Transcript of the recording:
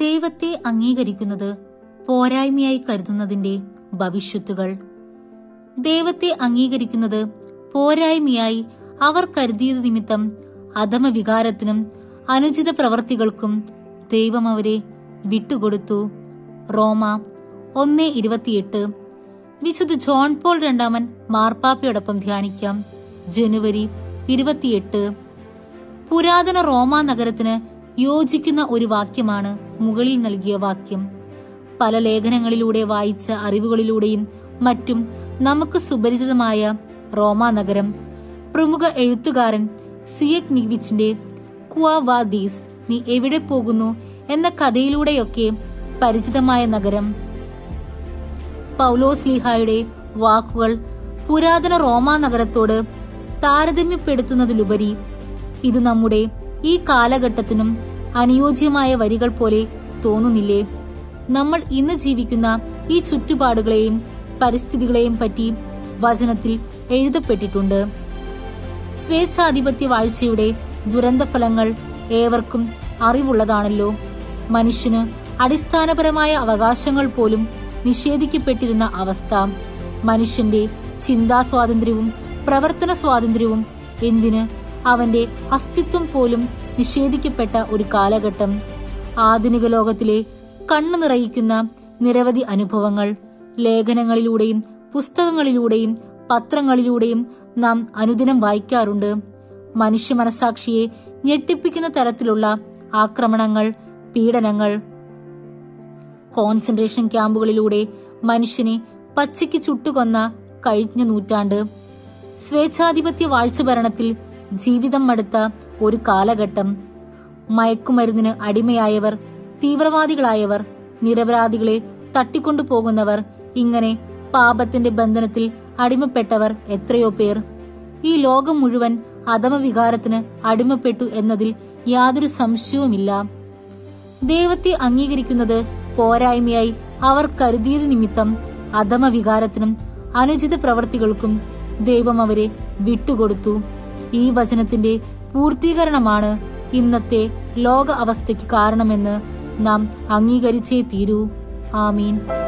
ദൈവത്തെ അംഗീകരിക്കുന്നത് പോരായ്മയായി കരുതുന്നതിന്റെ ഭവിഷ്യത്തുകൾ ദൈവത്തെ അംഗീകരിക്കുന്നത് പോരായ്മയായി അവർ കരുതിയത് നിമിത്തം അധമ വികാരത്തിനും അനുചിത പ്രവർത്തികൾക്കും ദൈവം അവരെ വിട്ടുകൊടുത്തു റോമ ഒന്ന് ഇരുപത്തിയെട്ട് വിശുദ്ധ ജോൺ പോൾ രണ്ടാമൻ മാർപ്പാപ്പയോടൊപ്പം ധ്യാനിക്കാം ജനുവരി ഇരുപത്തിയെട്ട് പുരാതന റോമ നഗരത്തിന് യോജിക്കുന്ന ഒരു വാക്യമാണ് മുകളിൽ നൽകിയ വാക്യം പല ലേഖനങ്ങളിലൂടെ വായിച്ച അറിവുകളിലൂടെയും മറ്റും നമുക്ക് സുപരിചിതമായ റോമ നഗരം പ്രമുഖ എഴുത്തുകാരൻ സിയക് നിവിച്ചിന്റെ കുവാദീസ് നീ എവിടെ പോകുന്നു എന്ന കഥയിലൂടെയൊക്കെ പരിചിതമായ നഗരം പൗലോസ് ലീഹായുടെ വാക്കുകൾ പുരാതന റോമാ നഗരത്തോട് താരതമ്യപ്പെടുത്തുന്നതിലുപരി ഇത് നമ്മുടെ ഈ കാലഘട്ടത്തിനും അനുയോജ്യമായ വരികൾ പോലെ തോന്നുന്നില്ലേ നമ്മൾ ഇന്ന് ജീവിക്കുന്ന ഈ ചുറ്റുപാടുകളെയും പരിസ്ഥിതികളെയും പറ്റി വചനത്തിൽ എഴുതപ്പെട്ടിട്ടുണ്ട് സ്വേച്ഛാധിപത്യ വാഴ്ചയുടെ ദുരന്തഫലങ്ങൾ ഏവർക്കും അറിവുള്ളതാണല്ലോ മനുഷ്യന് അടിസ്ഥാനപരമായ അവകാശങ്ങൾ പോലും നിഷേധിക്കപ്പെട്ടിരുന്ന അവസ്ഥ മനുഷ്യന്റെ ചിന്താ സ്വാതന്ത്ര്യവും പ്രവർത്തന സ്വാതന്ത്ര്യവും എന്തിന് അവന്റെ അസ്തിത്വം പോലും നിഷേധിക്കപ്പെട്ട ഒരു കാലഘട്ടം ആധുനിക ലോകത്തിലെ കണ്ണു നിറയിക്കുന്ന നിരവധി അനുഭവങ്ങൾ ലേഖനങ്ങളിലൂടെയും പുസ്തകങ്ങളിലൂടെയും പത്രങ്ങളിലൂടെയും നാം അനുദിനം വായിക്കാറുണ്ട് മനുഷ്യ മനസാക്ഷിയെ ഞെട്ടിപ്പിക്കുന്ന തരത്തിലുള്ള ആക്രമണങ്ങൾ പീഡനങ്ങൾ കോൺസെൻട്രേഷൻ ക്യാമ്പുകളിലൂടെ മനുഷ്യനെ പച്ചയ്ക്ക് ചുട്ടുകൊന്ന കഴിഞ്ഞ നൂറ്റാണ്ട് സ്വേച്ഛാധിപത്യ വാഴ്ചഭരണത്തിൽ ജീവിതം മടുത്ത ഒരു കാലഘട്ടം മയക്കുമരുന്നിന് അടിമയായവർ തീവ്രവാദികളായവർ നിരപരാധികളെ തട്ടിക്കൊണ്ടുപോകുന്നവർ ഇങ്ങനെ പാപത്തിന്റെ ബന്ധനത്തിൽ അടിമപ്പെട്ടവർ എത്രയോ പേർ ഈ ലോകം മുഴുവൻ അധമവികാരത്തിന് അടിമപ്പെട്ടു എന്നതിൽ യാതൊരു സംശയവുമില്ല ദൈവത്തെ അംഗീകരിക്കുന്നത് പോരായ്മയായി അവർ കരുതിയത് നിമിത്തം അധമ വികാരത്തിനും അനുചിത പ്രവർത്തികൾക്കും ദൈവം അവരെ വിട്ടുകൊടുത്തു ഈ വചനത്തിന്റെ പൂർത്തീകരണമാണ് ഇന്നത്തെ ലോക അവസ്ഥയ്ക്ക് കാരണമെന്ന് നാം അംഗീകരിച്ചേ തീരൂ ആമീൻ